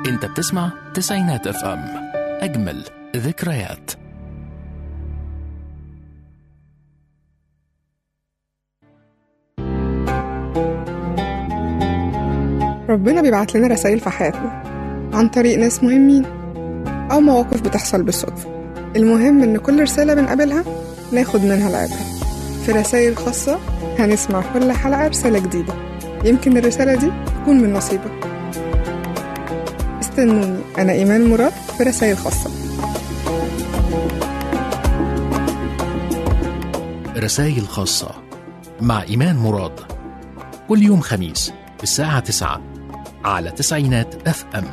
انت بتسمع تسعينات اف ام اجمل ذكريات ربنا بيبعت لنا رسائل في حياتنا عن طريق ناس مهمين أو مواقف بتحصل بالصدفة المهم إن كل رسالة بنقابلها ناخد منها العبرة في رسائل خاصة هنسمع كل حلقة رسالة جديدة يمكن الرسالة دي تكون من نصيبك استنوني أنا إيمان مراد في رسائل خاصة رسائل خاصة مع إيمان مراد كل يوم خميس الساعة 9 على تسعينات اف ام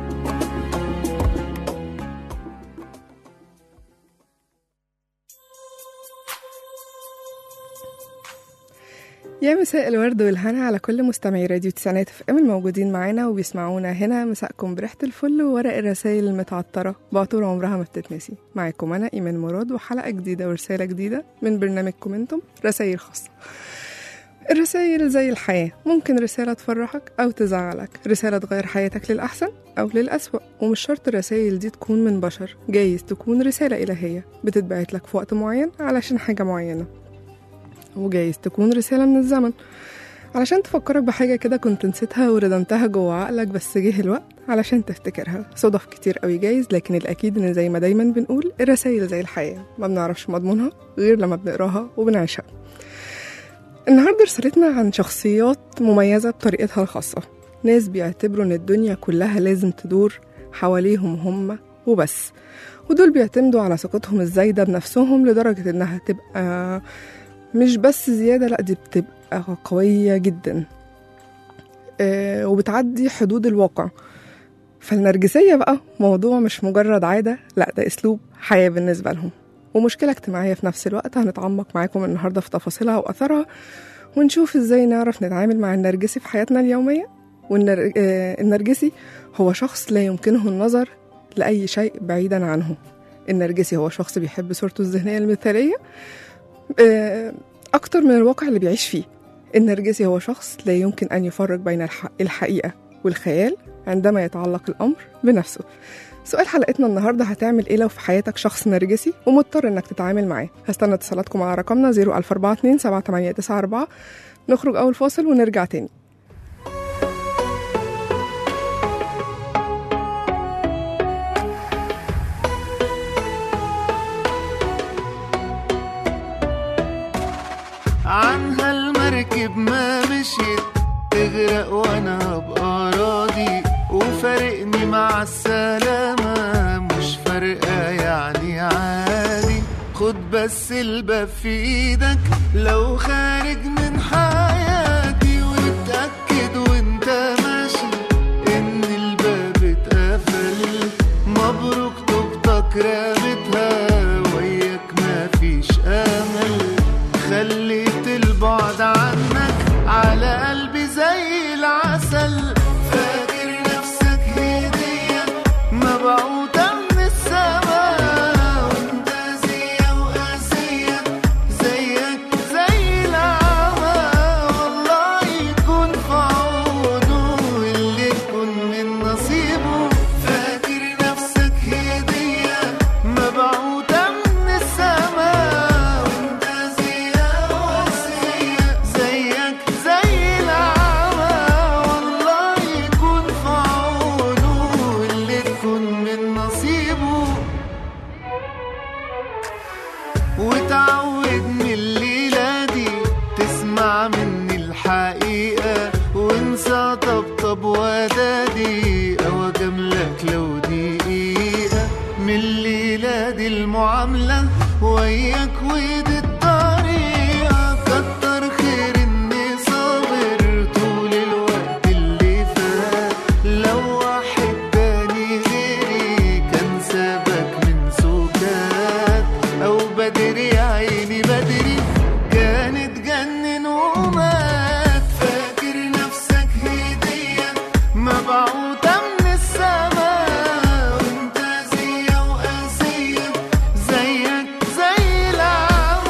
يا مساء الورد والهنا على كل مستمعي راديو تسعينات اف ام الموجودين معانا وبيسمعونا هنا مساءكم بريحة الفل وورق الرسائل المتعطرة بعطور عمرها ما بتتنسي معاكم أنا إيمان مراد وحلقة جديدة ورسالة جديدة من برنامجكم انتم رسائل خاصة الرسائل زي الحياة ممكن رسالة تفرحك أو تزعلك رسالة تغير حياتك للأحسن أو للأسوأ ومش شرط الرسائل دي تكون من بشر جايز تكون رسالة إلهية بتتبعت لك في وقت معين علشان حاجة معينة وجايز تكون رسالة من الزمن علشان تفكرك بحاجة كده كنت نسيتها وردمتها جوه عقلك بس جه الوقت علشان تفتكرها صدف كتير قوي جايز لكن الأكيد إن زي ما دايما بنقول الرسائل زي الحياة ما بنعرفش مضمونها غير لما بنقراها وبنعيشها النهاردة رسالتنا عن شخصيات مميزة بطريقتها الخاصة ناس بيعتبروا إن الدنيا كلها لازم تدور حواليهم هم وبس ودول بيعتمدوا على ثقتهم الزايدة بنفسهم لدرجة إنها تبقى مش بس زيادة لأ دي بتبقى قوية جدا آه، وبتعدي حدود الواقع فالنرجسية بقى موضوع مش مجرد عادة لأ ده أسلوب حياة بالنسبة لهم ومشكلة اجتماعية في نفس الوقت هنتعمق معاكم النهاردة في تفاصيلها وأثرها ونشوف ازاي نعرف نتعامل مع النرجسي في حياتنا اليومية والنرجسي هو شخص لا يمكنه النظر لأي شيء بعيدا عنه النرجسي هو شخص بيحب صورته الذهنية المثالية آه، أكتر من الواقع اللي بيعيش فيه النرجسي هو شخص لا يمكن أن يفرق بين الح- الحقيقة والخيال عندما يتعلق الأمر بنفسه سؤال حلقتنا النهارده هتعمل ايه لو في حياتك شخص نرجسي ومضطر انك تتعامل معاه هستنى اتصالاتكم على رقمنا 00442 7894 نخرج اول فاصل ونرجع تاني عنها المركب ما مشيت تغرق وانا هبقى راضي وفارقني مع السلامة مش فارقة يعني عادي خد بس الباب في ايدك لو خارج من حياتي واتأكد وانت ماشي ان الباب اتقفل مبروك طوبتك رامتها وياك مفيش امل خليت البعد عنك على قلبي زي العسل فاكر نفسك هدية مبعوثة من السماء وانت زي وقاسية زيك زي العمى والله يكون في عونه اللي يكون من نصيبه فاكر نفسك هدية مبعوثة من السماء وانت زي وقاسية زيك زي العمى والله يكون في عونه اللي يكون من نصيبه وتعود من الليلة دي تسمع مني الحقيقة وانسى طبطب ودادي أو أجاملك لو دقيقة من الليلة دي المعاملة وياك ودي الطريقة كتر خير إني صابر طول الوقت اللي فات لو واحد تاني غيري كان سابك من سكات أو بدري يا عيني بدري كان اتجنن ومات فاكر نفسك هدية مبعوثة من السماء وانت زي وقاسية زيك زي العمى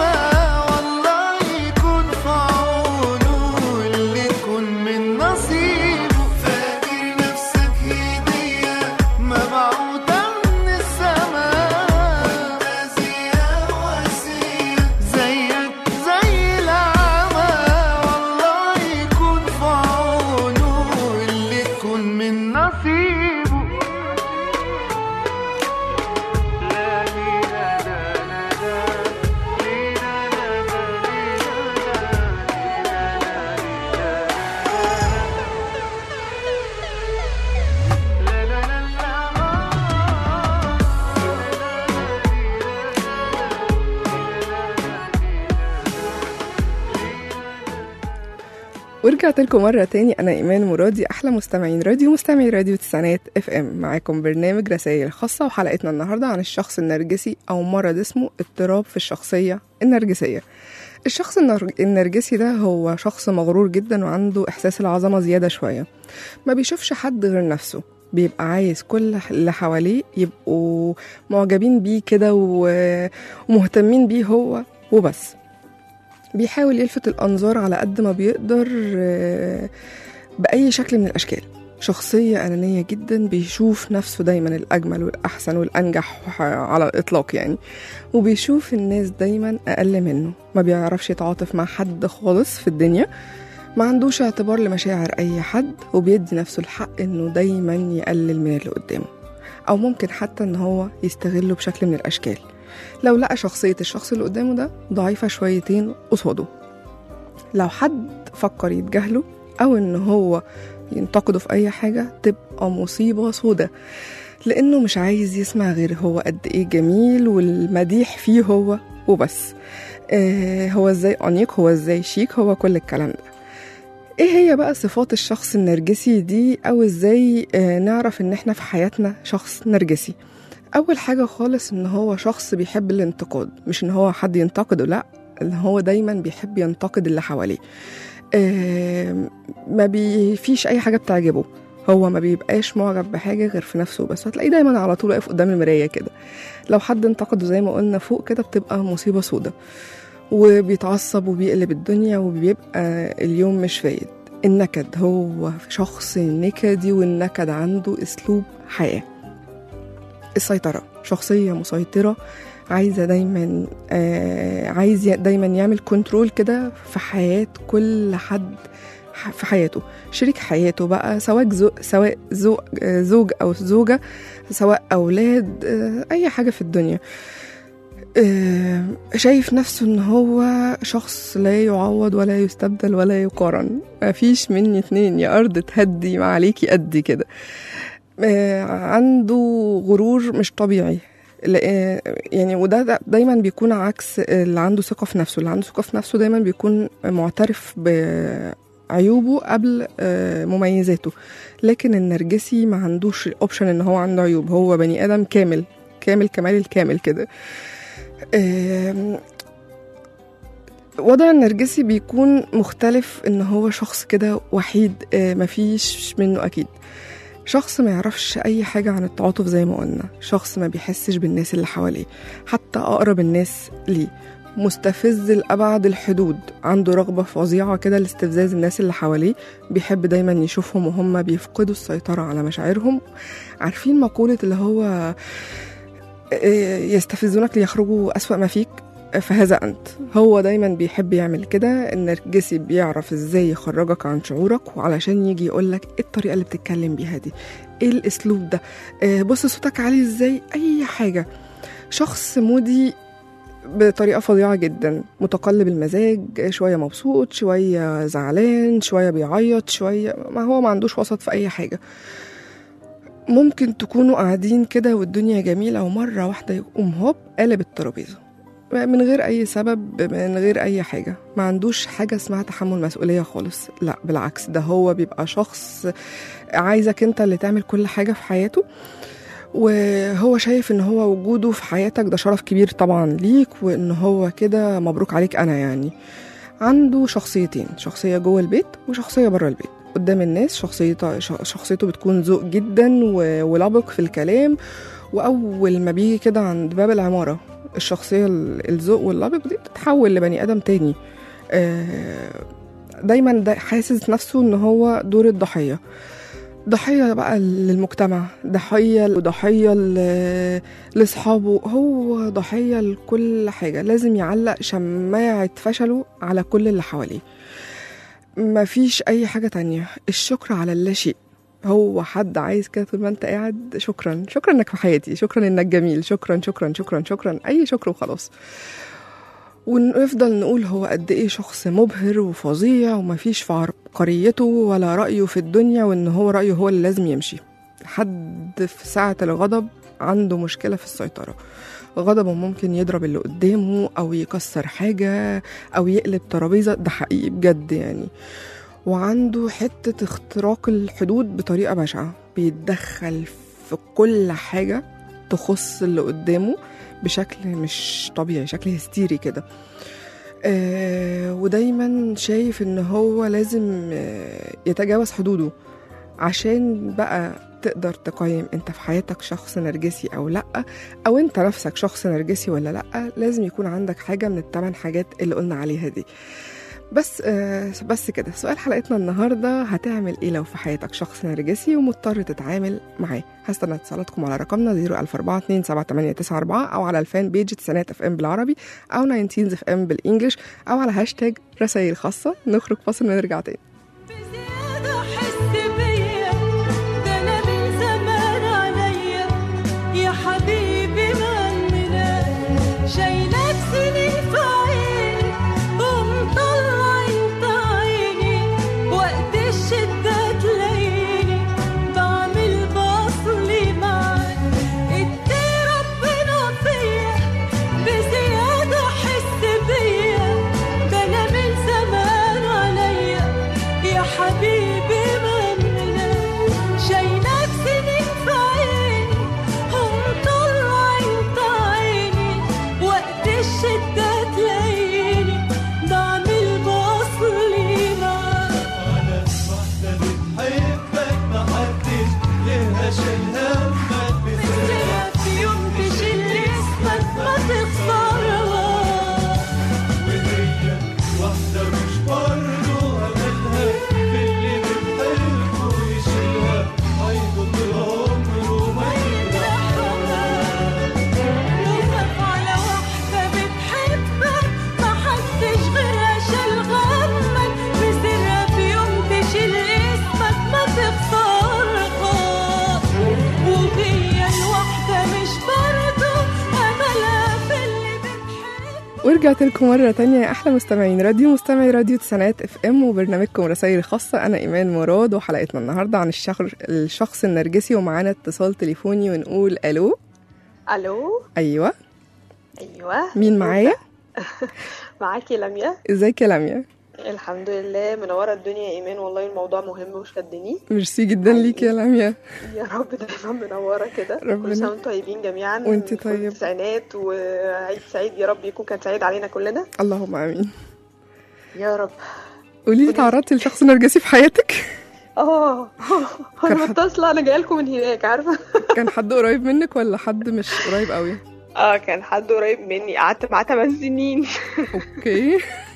ورجعت لكم مرة تاني أنا إيمان مرادي أحلى مستمعين راديو مستمعي راديو تسعينات اف ام معاكم برنامج رسائل خاصة وحلقتنا النهاردة عن الشخص النرجسي أو مرض اسمه اضطراب في الشخصية النرجسية الشخص النر- النرجسي ده هو شخص مغرور جدا وعنده إحساس العظمة زيادة شوية ما بيشوفش حد غير نفسه بيبقى عايز كل اللي حواليه يبقوا معجبين بيه كده و- ومهتمين بيه هو وبس بيحاول يلفت الأنظار على قد ما بيقدر آه، بأي شكل من الأشكال شخصية أنانية جدا بيشوف نفسه دايما الأجمل والأحسن والأنجح على الإطلاق يعني وبيشوف الناس دايما أقل منه ما بيعرفش يتعاطف مع حد خالص في الدنيا ما عندوش اعتبار لمشاعر أي حد وبيدي نفسه الحق إنه دايما يقلل من اللي قدامه أو ممكن حتى إن هو يستغله بشكل من الأشكال لو لقى شخصية الشخص اللي قدامه ده ضعيفة شويتين قصاده لو حد فكر يتجاهله أو إن هو ينتقده في أي حاجة تبقى مصيبة سودة لأنه مش عايز يسمع غير هو قد إيه جميل والمديح فيه هو وبس آه هو إزاي أنيق هو إزاي شيك هو كل الكلام ده ايه هي بقى صفات الشخص النرجسي دي او ازاي آه نعرف ان احنا في حياتنا شخص نرجسي اول حاجه خالص ان هو شخص بيحب الانتقاد مش ان هو حد ينتقده لا ان هو دايما بيحب ينتقد اللي حواليه آه ما بيفيش اي حاجه بتعجبه هو ما بيبقاش معجب بحاجه غير في نفسه بس هتلاقيه دايما على طول واقف قدام المرايه كده لو حد انتقده زي ما قلنا فوق كده بتبقى مصيبه سودة وبيتعصب وبيقلب الدنيا وبيبقى اليوم مش فايد النكد هو شخص نكدي والنكد عنده اسلوب حياه السيطرة شخصية مسيطرة عايزة دايما آه عايز ي- دايما يعمل كنترول كده في حياة كل حد ح- في حياته شريك حياته بقى سواء زو سواء زو آه، زوج أو زوجة سواء أولاد آه أي حاجة في الدنيا آه، شايف نفسه ان هو شخص لا يعوض ولا يستبدل ولا يقارن مفيش مني اتنين يا ارض تهدي ما عليكي قدي كده آه، عنده غرور مش طبيعي لأ- يعني وده دا- دايما بيكون عكس اللي عنده ثقة في نفسه اللي عنده ثقة في نفسه دايما بيكون معترف بعيوبه قبل آه، مميزاته لكن النرجسي ما عندوش اوبشن ان هو عنده عيوب هو بني ادم كامل كامل كمال الكامل كده آم، وضع النرجسي بيكون مختلف ان هو شخص كده وحيد آه، مفيش منه اكيد شخص ما يعرفش اي حاجة عن التعاطف زي ما قلنا شخص ما بيحسش بالناس اللي حواليه حتى اقرب الناس ليه مستفز لأبعد الحدود عنده رغبة فظيعة كده لاستفزاز الناس اللي حواليه بيحب دايما يشوفهم وهم بيفقدوا السيطرة على مشاعرهم عارفين مقولة اللي هو آه، يستفزونك ليخرجوا أسوأ ما فيك فهذا أنت هو دايما بيحب يعمل كده النرجسي بيعرف ازاي يخرجك عن شعورك وعلشان يجي يقولك ايه الطريقة اللي بتتكلم بيها دي ايه الاسلوب ده آه، بص صوتك عالي ازاي اي حاجة شخص مودي بطريقة فظيعة جدا متقلب المزاج شوية مبسوط شوية زعلان شوية بيعيط شوية ما هو ما عندوش وسط في أي حاجة ممكن تكونوا قاعدين كده والدنيا جميلة ومرة واحدة يقوم هوب قالب الترابيزة من غير أي سبب من غير أي حاجة ما عندوش حاجة اسمها تحمل مسؤولية خالص لا بالعكس ده هو بيبقى شخص عايزك انت اللي تعمل كل حاجة في حياته وهو شايف ان هو وجوده في حياتك ده شرف كبير طبعا ليك وان هو كده مبروك عليك انا يعني عنده شخصيتين شخصية جوه البيت وشخصية بره البيت قدام الناس شخصيته شخصيته بتكون ذوق جدا و- ولبق في الكلام واول ما بيجي كده عند باب العمارة الشخصية ال- الذوق واللبق دي بتتحول لبني ادم تاني آه، دايما دا حاسس نفسه ان هو دور الضحية ضحية بقى للمجتمع ضحية وضحية ل- لأصحابه هو ضحية لكل حاجة لازم يعلق شماعة فشله على كل اللي حواليه مفيش أي حاجة تانية الشكر على اللا شيء هو حد عايز كده طول ما انت قاعد شكرا شكرا انك في حياتي شكرا انك جميل شكرا شكرا شكرا شكرا اي شكر وخلاص ونفضل نقول هو قد ايه شخص مبهر وفظيع ومفيش في عبقريته ولا رأيه في الدنيا وان هو رأيه هو اللي لازم يمشي حد في ساعة الغضب عنده مشكلة في السيطرة غضبه ممكن يضرب اللي قدامه أو يكسر حاجة أو يقلب ترابيزة ده حقيقي بجد يعني وعنده حتة اختراق الحدود بطريقة بشعة بيتدخل في كل حاجة تخص اللي قدامه بشكل مش طبيعي شكل هستيري كده آه ودايما شايف ان هو لازم آه يتجاوز حدوده عشان بقى تقدر تقيم انت في حياتك شخص نرجسي او لا او انت نفسك شخص نرجسي ولا لا لازم يكون عندك حاجه من الثمان حاجات اللي قلنا عليها دي بس آه بس كده سؤال حلقتنا النهارده هتعمل ايه لو في حياتك شخص نرجسي ومضطر تتعامل معاه هستنى اتصالاتكم على رقمنا 004278894 او على الفان بيج تسعينات اف ام بالعربي او 19 اف ام بالانجلش او على هاشتاج رسائل خاصه نخرج فاصل ونرجع تاني بزيادة حس بيا ده أنا من زمان عليا يا حبيبي مننا شايلك سنين في عيني ومطلع انت عيني وقت الشدة تلاقيني بعمل بصلي معاك ادي ربنا فيا بزيادة حس بيا ده أنا من زمان عليا يا حبيبي مننا شايلك سنين في عيني ومطلع انت عيني وقت الشدة تلاقيني بعمل بصلي معاك على واحدة بتحبك محدش ليها شايل همك بسرعة في يوم تشيل اسمك ما تخسرها وهي واحدة مش برضه أملها في اللي بتحبه يشيلها هيفضل طول عمره ما وخاف على واحدة بتحبك محدش غيرها شال غمك بسرها في يوم تشيل اسمك ما تخسرها وهي الواحدة مش برضه أملها في اللي بتحب ورجعت لكم مرة تانية يا أحلى مستمعين راديو مستمعي راديو تسعينات اف ام وبرنامجكم رسائل خاصة أنا إيمان مراد وحلقتنا النهاردة عن الشخص الشخص النرجسي ومعانا اتصال تليفوني ونقول ألو الو أيوة ايوه مين معايا؟ معاكي لميا ازيك يا لميا؟ الحمد لله منوره الدنيا يا ايمان والله الموضوع مهم وشدني ميرسي جدا ليك يا لميا يا رب دايما منوره كده ربنا- كل سنه وانتم طيبين جميعا وانت من كل طيب. التسعينات وعيد سعيد يا رب يكون كان سعيد علينا كلنا اللهم آمين يا رب قولي لي تعرضتي لشخص نرجسي في حياتك؟ اه كان انا حد- متصله انا جايه لكم من هناك عارفه كان حد قريب منك ولا حد مش قريب قوي؟ اه كان حد قريب مني قعدت معاه 8 سنين اوكي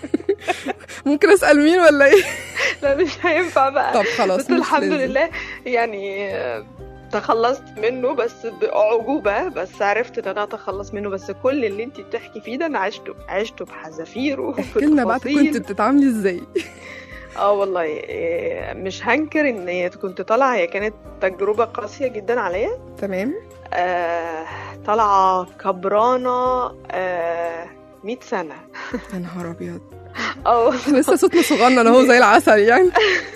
ممكن اسال مين ولا ايه؟ لا مش هينفع بقى طب خلاص بس مش الحمد لازم. لله يعني آه، تخلصت منه بس بأعجوبة بس عرفت ان انا اتخلص منه بس كل اللي انت بتحكي فيه ده انا عشته عشته بحذافيره احكي لنا بقى كنت بتتعاملي ازاي؟ اه والله إيه، مش هنكر ان هي كنت طالعه هي كانت تجربه قاسيه جدا عليا تمام آه طالعه كبرانه آه 100 سنه يا نهار ابيض اه لسه صوتنا صغنن اهو زي العسل يعني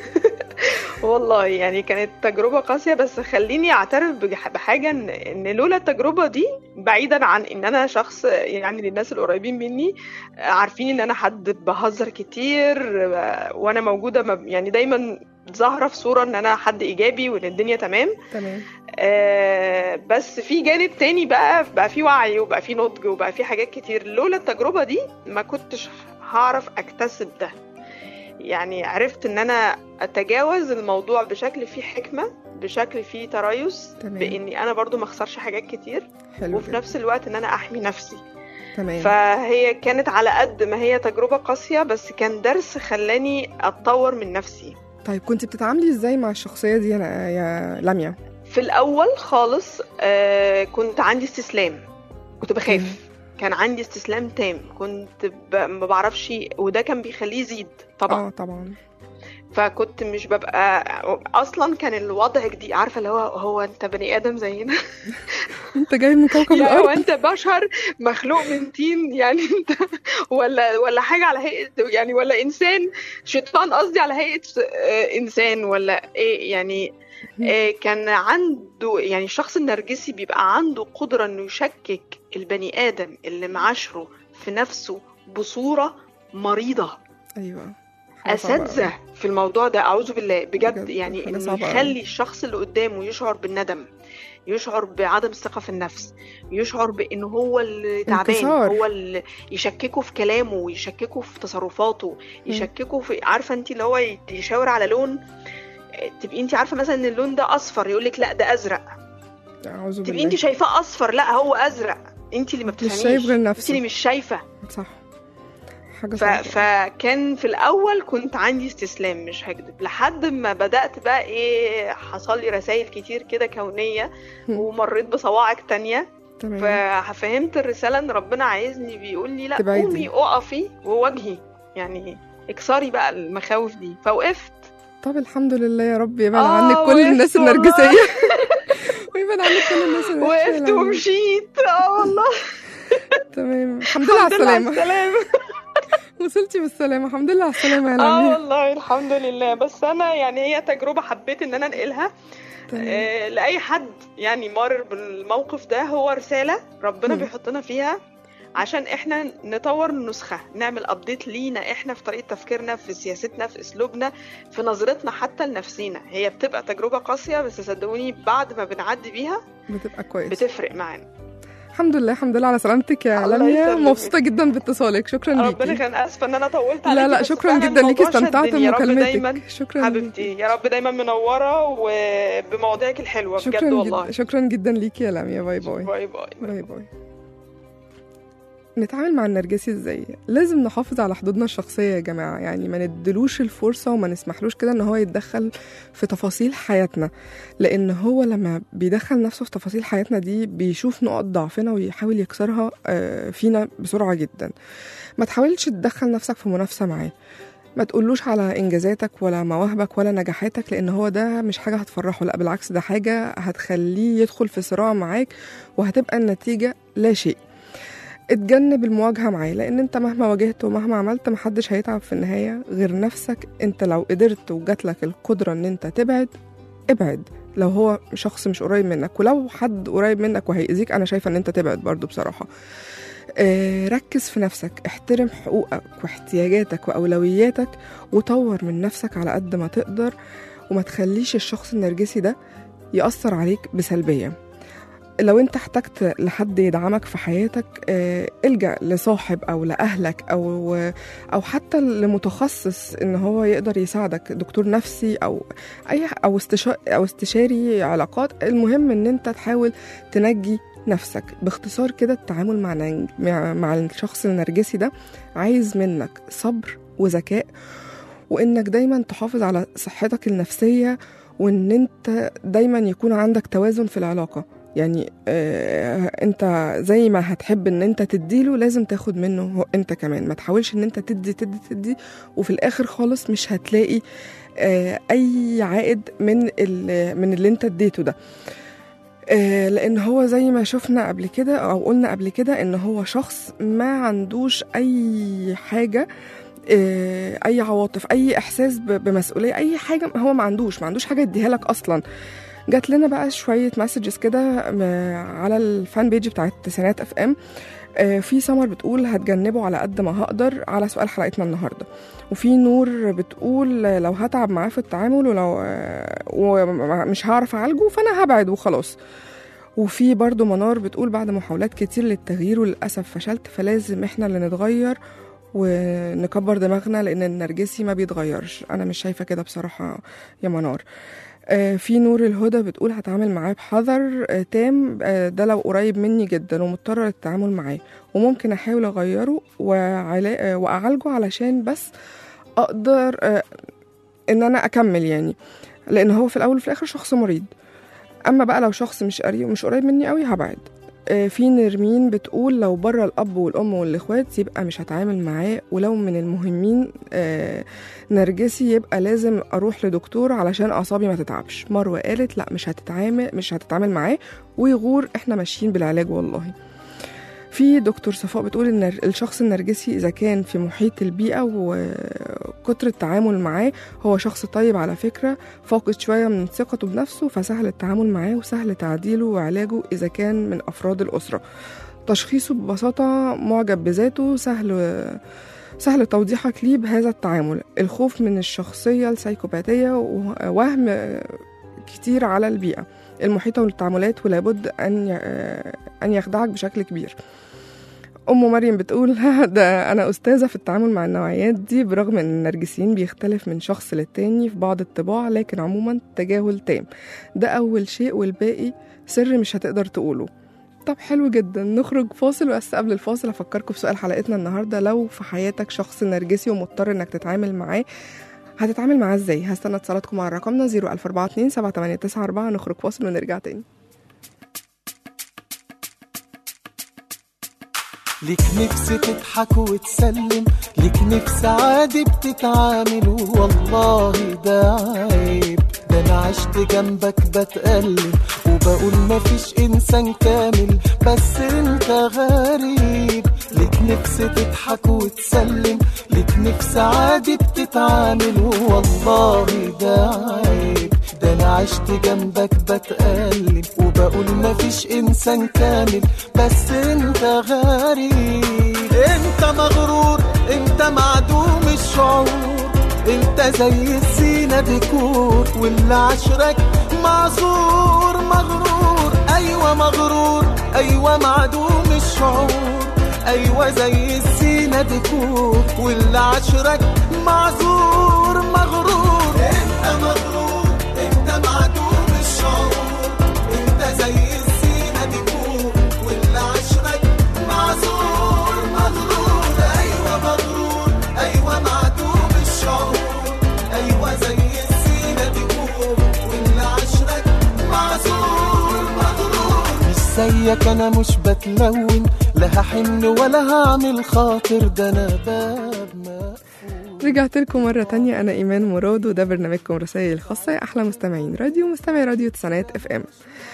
والله يعني كانت تجربة قاسية بس خليني اعترف بح- بحاجة ان ان لولا التجربة دي بعيدا عن ان انا شخص يعني للناس القريبين مني عارفين ان انا حد بهزر كتير وانا موجودة ما- يعني دايما ظاهرة في صورة ان انا حد ايجابي وان الدنيا تمام تمام آه، بس في جانب تاني بقى بقى في وعي وبقى في نضج وبقى في حاجات كتير لولا التجربة دي ما كنتش هعرف اكتسب ده يعني عرفت ان انا اتجاوز الموضوع بشكل فيه حكمة بشكل فيه تريث تمام. باني انا برضو ما اخسرش حاجات كتير حلو وفي جدا. نفس الوقت ان انا احمي نفسي تمام فهي كانت على قد ما هي تجربة قاسية بس كان درس خلاني اتطور من نفسي طيب كنت بتتعاملي ازاي مع الشخصيه دي يا يا لميا؟ في الاول خالص آه كنت عندي استسلام كنت بخاف كان عندي استسلام تام كنت ب... ما بعرفش وده كان بيخليه يزيد طبعا اه طبعا فكنت مش ببقى اصلا كان الوضع جديد عارفه اللي هو هو انت بني ادم زينا انت جاي من كوكب يعني هو الارض انت بشر مخلوق من طين يعني انت ولا ولا حاجه على هيئه يعني ولا انسان شيطان قصدي على هيئه آه، انسان ولا ايه يعني آه، كان عنده يعني الشخص النرجسي بيبقى عنده قدره انه يشكك البني ادم اللي معاشره في نفسه بصوره مريضه ايوه حاجة صعبة أوي. اساتذه في الموضوع ده اعوذ بالله بجد, بجد، يعني حاجة انه صعبة أوي. يخلي الشخص اللي قدامه يشعر بالندم يشعر بعدم الثقه في النفس يشعر بانه هو اللي تعبان انكسار. هو اللي يشككه في كلامه ويشككه في تصرفاته يشككه في عارفه انت اللي هو يشاور على لون تبقي انت عارفه مثلا ان اللون ده اصفر يقول لك لا ده ازرق اعوذ تبقي بالله انت شايفاه اصفر لا هو ازرق انت اللي ما مش بتفهميش شايف غير انت نفسه اللي مش شايفه صح حاجة ف... صعبة فكان في الاول كنت عندي استسلام مش هكذب لحد ما بدات بقى ايه حصل لي رسائل كتير كده كونيه هم. ومريت بصواعق تانية تمام ففهمت الرساله ان ربنا عايزني بيقول لي لا تبعدي. قومي اقفي وواجهي يعني اكسري بقى المخاوف دي فوقفت طب الحمد لله يا رب يبعد آه، عنك كل وقفت الناس والله. النرجسية ويبعد عنك كل الناس الوحشة يا وقفت لميا. ومشيت اه والله تمام الحمد لله على الحمد لله على السلامة السلامه وصلتي بالسلامة الحمد لله على السلامة يا اه لميا والله الحمد لله بس انا يعني هي تجربه حبيت ان انا انقلها تمام. آه، لاي حد يعني مر بالموقف ده هو رساله ربنا مم. بيحطنا فيها عشان احنا نطور نسخه نعمل ابديت لينا احنا في طريقه تفكيرنا في سياستنا في اسلوبنا في نظرتنا حتى لنفسينا هي بتبقى تجربه قاسيه بس صدقوني بعد ما بنعدي بيها بتبقى كويس بتفرق معانا الحمد لله الحمد لله على سلامتك يا الله لميا يسلمك. مبسوطة جدا باتصالك شكرا ربنا ليكي كان اسفه ان انا طولت لا عليكي لا بس شكرا فعلاً جدا ليكي الموضوع استمتعت شدني. يا رب دايما بمكالمتك شكرا حبيبتي يا رب دايما منوره وبمواضيعك الحلوه بجد شكرا والله جدا شكرا جدا ليكي يا لميا باي باي باي باي باي باي نتعامل مع النرجسي ازاي لازم نحافظ على حدودنا الشخصيه يا جماعه يعني ما ندلوش الفرصه وما نسمحلوش كده ان هو يتدخل في تفاصيل حياتنا لان هو لما بيدخل نفسه في تفاصيل حياتنا دي بيشوف نقط ضعفنا ويحاول يكسرها آه، فينا بسرعه جدا ما تحاولش تدخل نفسك في منافسه معاه ما تقولوش على انجازاتك ولا مواهبك ولا نجاحاتك لان هو ده مش حاجه هتفرحه لا بالعكس ده حاجه هتخليه يدخل في صراع معاك وهتبقى النتيجه لا شيء اتجنب المواجهه معاه لان انت مهما واجهت ومهما عملت محدش هيتعب في النهايه غير نفسك انت لو قدرت وجاتلك القدره ان انت تبعد ابعد لو هو شخص مش قريب منك ولو حد قريب منك وهيأذيك انا شايفه ان انت تبعد برضو بصراحه آه، ركز في نفسك احترم حقوقك واحتياجاتك واولوياتك وطور من نفسك على قد ما تقدر وما تخليش الشخص النرجسي ده يأثر عليك بسلبية لو انت احتجت لحد يدعمك في حياتك آه، الجأ لصاحب او لأهلك او او حتى لمتخصص ان هو يقدر يساعدك دكتور نفسي او اي او استشار او استشاري علاقات المهم ان انت تحاول تنجي نفسك باختصار كده التعامل مع نج- مع مع الشخص النرجسي ده عايز منك صبر وذكاء وانك دايما تحافظ على صحتك النفسيه وان انت دايما يكون عندك توازن في العلاقه يعني آه انت زي ما هتحب ان انت تديله لازم تاخد منه هو انت كمان ما تحاولش ان انت تدي تدي تدي وفي الاخر خالص مش هتلاقي آه اي عائد من ال- من اللي انت اديته ده آه، لان هو زي ما شفنا قبل كده او قلنا قبل كده ان هو شخص ما عندوش اي حاجه آه، اي عواطف اي احساس ب- بمسؤوليه اي حاجه هو ما عندوش ما عندوش حاجه يديها لك اصلا جات لنا بقى شويه مسجز كده م- على الفان بيج بتاعت تسعينات اف ام في سمر بتقول هتجنبه على قد ما هقدر على سؤال حلقتنا النهارده وفي نور بتقول لو هتعب معاه في التعامل ولو آه، ومش هعرف اعالجه فانا هبعد وخلاص وفي برضو منار بتقول بعد محاولات كتير للتغيير وللأسف فشلت فلازم احنا اللي نتغير ونكبر دماغنا لأن النرجسي ما بيتغيرش أنا مش شايفة كده بصراحة يا منار آه، في نور الهدى بتقول هتعامل معاه بحذر آه، تام آه، ده لو قريب مني جدا ومضطرة للتعامل معاه وممكن أحاول أغيره وعلا- آه، وأعالجه علشان بس أقدر آه، إن أنا أكمل يعني لأن هو في الأول وفي الآخر شخص مريض اما بقى لو شخص مش قريب مش قريب مني قوي هبعد آه، في نرمين بتقول لو بره الاب والام والاخوات يبقى مش هتعامل معاه ولو من المهمين آه، نرجسي يبقى لازم اروح لدكتور علشان اعصابي ما تتعبش مروه قالت لا مش هتتعامل مش هتتعامل معاه ويغور احنا ماشيين بالعلاج والله في دكتور صفاء بتقول ان الشخص النرجسي اذا كان في محيط البيئه وكتر التعامل معاه هو شخص طيب على فكره فاقد شويه من ثقته بنفسه فسهل التعامل معاه وسهل تعديله وعلاجه اذا كان من افراد الاسره تشخيصه ببساطه معجب بذاته سهل سهل توضيحك ليه بهذا التعامل الخوف من الشخصية السايكوباتية ووهم كتير على البيئة المحيطة والتعاملات ولابد أن ي- أن يخدعك بشكل كبير أم مريم بتقول ده أنا أستاذة في التعامل مع النوعيات دي برغم أن النرجسيين بيختلف من شخص للتاني في بعض الطباع لكن عموما تجاهل تام ده أول شيء والباقي سر مش هتقدر تقوله طب حلو جدا نخرج فاصل بس قبل الفاصل أفكركم بسؤال حلقتنا النهاردة لو في حياتك شخص نرجسي ومضطر إنك تتعامل معاه هتتعامل معاه ازاي هستنى اتصالاتكم على رقمنا 00427 7894 نخرج فاصل ونرجع تاني ليك نفس تضحك وتسلم ليك نفس عادي بتتعامل والله ده عيب ده انا عشت جنبك بتألم وبقول مفيش انسان كامل بس انت غريب ليك نفس تضحك وتسلم ليك نفس عادي بتتعامل والله ده عيب ده انا عشت جنبك بتألم وبقول مفيش انسان كامل بس انت غريب انت مغرور انت معدوم الشعور انت زي الزينة ديكور واللي عشرك معذور مغرور ايوه مغرور ايوه معدوم الشعور ايوه زي الزينة ديكور واللي عشرك معذور مغرور انت مغرور انت معدوم الشعور انت زي الزينة ديكور واللي عشرك معذور مغرور ايوه مغرور ايوه معدوم الشعور ايوه زي الزينة ديكور واللي عشرك معذور مغرور مش زيك انا مش بتلون لا هحن ولا هعمل خاطر ده انا باب مقفول رجعت لكم مرة تانية أنا إيمان مراد وده برنامجكم رسائل الخاصة يا أحلى مستمعين راديو مستمعي راديو تسعينات اف ام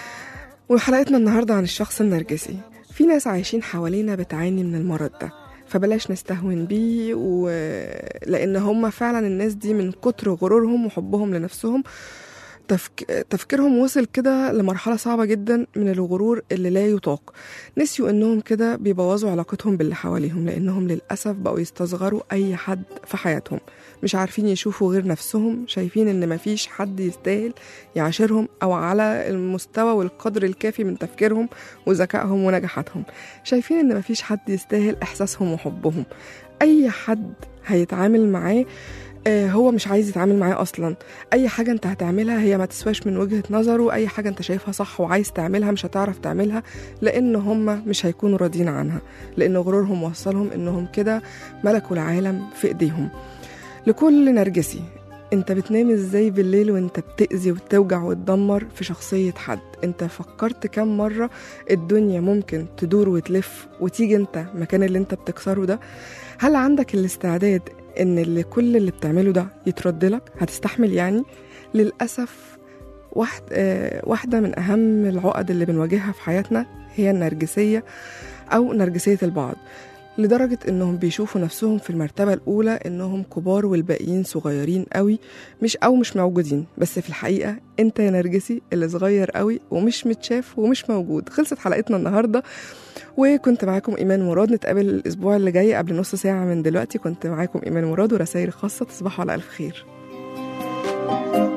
وحلقتنا النهاردة عن الشخص النرجسي في ناس عايشين حوالينا بتعاني من المرض ده فبلاش نستهون بيه و... لأن هم فعلا الناس دي من كتر غرورهم وحبهم لنفسهم تفك... تفكيرهم وصل كده لمرحلة صعبة جدا من الغرور اللي لا يطاق نسيوا انهم كده بيبوظوا علاقتهم باللي حواليهم لانهم للأسف بقوا يستصغروا اي حد في حياتهم مش عارفين يشوفوا غير نفسهم شايفين ان مفيش حد يستاهل يعاشرهم او على المستوى والقدر الكافي من تفكيرهم وذكائهم ونجاحاتهم شايفين ان مفيش حد يستاهل احساسهم وحبهم اي حد هيتعامل معاه آه، هو مش عايز يتعامل معاه اصلا اي حاجه انت هتعملها هي ما تسواش من وجهه نظره اي حاجه انت شايفها صح وعايز تعملها مش هتعرف تعملها لان هم مش هيكونوا راضيين عنها لان غرورهم وصلهم انهم كده ملكوا العالم في ايديهم لكل نرجسي انت بتنام ازاي بالليل وانت بتأذي وتوجع وتدمر في شخصية حد انت فكرت كم مرة الدنيا ممكن تدور وتلف وتيجي انت مكان اللي انت بتكسره ده هل عندك الاستعداد ان اللي كل اللي بتعمله ده يترد لك هتستحمل يعني للأسف واحد آه واحدة من أهم العقد اللي بنواجهها في حياتنا هي النرجسية أو نرجسية البعض لدرجة إنهم بيشوفوا نفسهم في المرتبة الأولى إنهم كبار والباقيين صغيرين قوي مش أو مش موجودين بس في الحقيقة أنت يا نرجسي اللي صغير قوي ومش متشاف ومش موجود خلصت حلقتنا النهاردة وكنت معاكم إيمان مراد نتقابل الأسبوع اللي جاي قبل نص ساعة من دلوقتي كنت معاكم إيمان مراد ورسائل خاصة تصبحوا على ألف خير